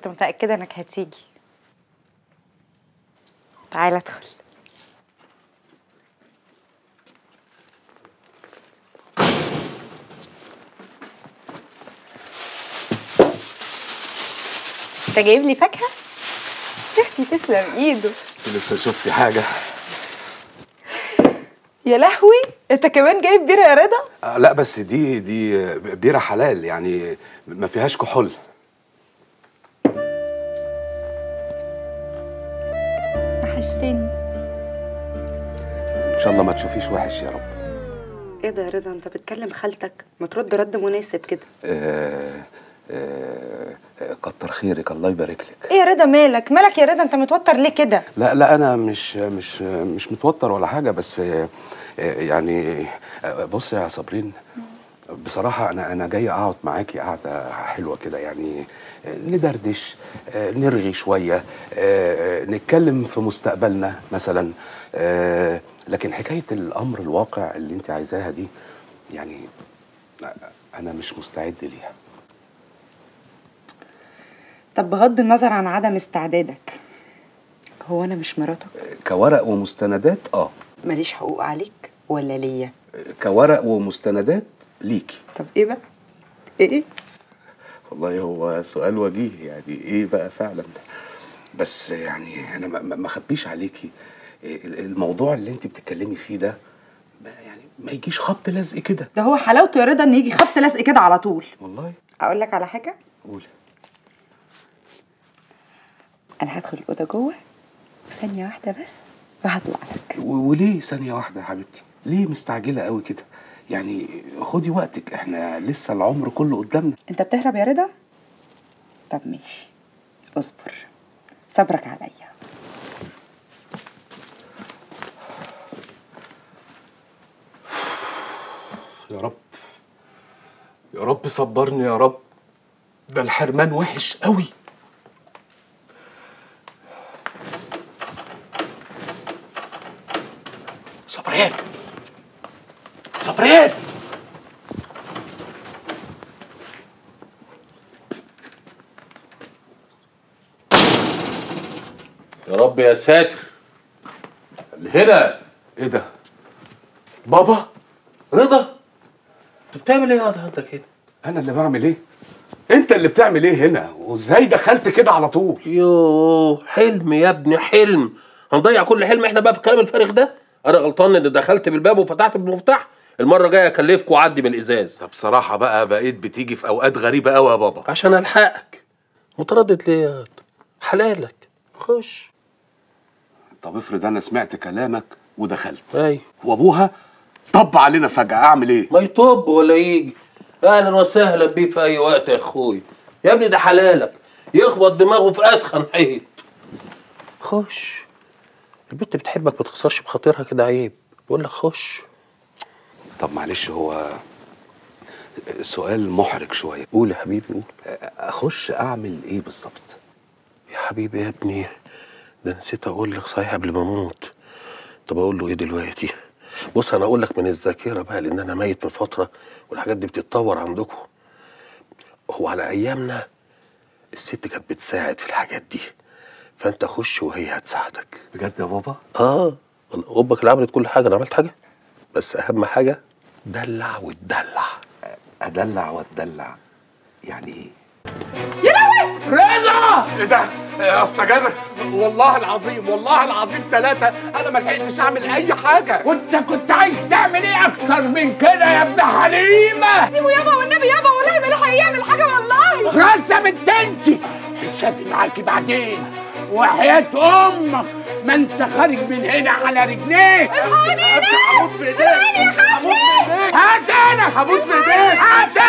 كنت متاكده انك هتيجي تعالى ادخل انت جايب لي فاكهه يا اختي تسلم ايده لسه شفتي حاجه يا لهوي انت كمان جايب بيره يا رضا آه لا بس دي دي بيره حلال يعني ما فيهاش كحول وحشتني ان شاء الله ما تشوفيش وحش يا رب ايه ده يا رضا انت بتكلم خالتك ما ترد رد مناسب كده آه آه آه، كتر خيرك الله يبارك لك ايه يا رضا مالك مالك يا رضا انت متوتر ليه كده لا لا انا مش مش مش متوتر ولا حاجه بس آه، آه، يعني آه، بص يا صابرين بصراحه انا انا جاي اقعد معاكي قعده حلوه كده يعني آه، ندردش آه، نرغي شويه آه، نتكلم في مستقبلنا مثلا آه، لكن حكايه الامر الواقع اللي انت عايزاها دي يعني انا مش مستعد ليها طب بغض النظر عن عدم استعدادك هو انا مش مراتك كورق ومستندات اه ماليش حقوق عليك ولا ليا كورق ومستندات ليكي طب ايه بقى ايه والله هو سؤال وجيه يعني ايه بقى فعلا بس يعني انا ما- ما ما اخبيش عليكي ال- الموضوع اللي انت بتتكلمي فيه ده ما يعني ما يجيش خبط لزق كده ده هو حلاوته يا رضا ان يجي خبط لزق كده على طول والله اقول لك على حاجه قولي انا هدخل الاوضه جوه ثانيه واحده بس وهطلع لك و- وليه ثانية واحدة يا حبيبتي؟ ليه مستعجلة قوي كده؟ يعني خدي وقتك احنا لسه العمر كله قدامنا انت بتهرب يا رضا طب ماشي اصبر صبرك عليا يا رب يا رب صبرني يا رب ده الحرمان وحش قوي صبريان صبريان يا رب يا ساتر اللي هنا ايه ده بابا رضا انت بتعمل ايه يا عندك هنا انا اللي بعمل ايه انت اللي بتعمل ايه هنا وازاي دخلت كده على طول يوه حلم يا ابني حلم هنضيع كل حلم احنا بقى في الكلام الفارغ ده انا غلطان ان دخلت بالباب وفتحت بالمفتاح المره الجايه اكلفكوا وعدي من الازاز طب بصراحة بقى بقيت بتيجي في اوقات غريبة قوي يا بابا عشان الحقك متردد ليه يا واد؟ حلالك خش طب افرض انا سمعت كلامك ودخلت ايوه وابوها طب علينا فجأة اعمل ايه ما يطب ولا يجي اهلا وسهلا بيه في اي وقت يا اخوي يا ابني ده حلالك يخبط دماغه في اتخن حيط خش البنت بتحبك ما تخسرش بخاطرها كده عيب بقول لك خش طب معلش هو سؤال محرج شوية قول يا حبيبي قول اخش اعمل ايه بالظبط يا حبيبي يا ابني ده نسيت اقول لك صحيح قبل ما اموت طب اقول له ايه دلوقتي بص انا اقول لك من الذاكره بقى لان انا ميت من فتره والحاجات دي بتتطور عندكم هو على ايامنا الست كانت بتساعد في الحاجات دي فانت خش وهي هتساعدك بجد يا بابا اه والله امك اللي عملت كل حاجه انا عملت حاجه بس اهم حاجه دلع وتدلع ادلع واتدلع يعني ايه رضا ايه ده يا اسطى جابر والله العظيم والله العظيم ثلاثة أنا ما لحقتش أعمل أي حاجة وأنت كنت عايز تعمل إيه أكتر من كده يا ابن حليمة؟ سيبه يابا والنبي يابا والله ما لحق يعمل حاجه والله راسة بنت أنت حسابي معاكي بعدين وحياة أمك ما أنت خارج من هنا على رجليك الحقوني يا ناس هموت في إيديك هموت في إيديك هات أنا هموت في إيديك هات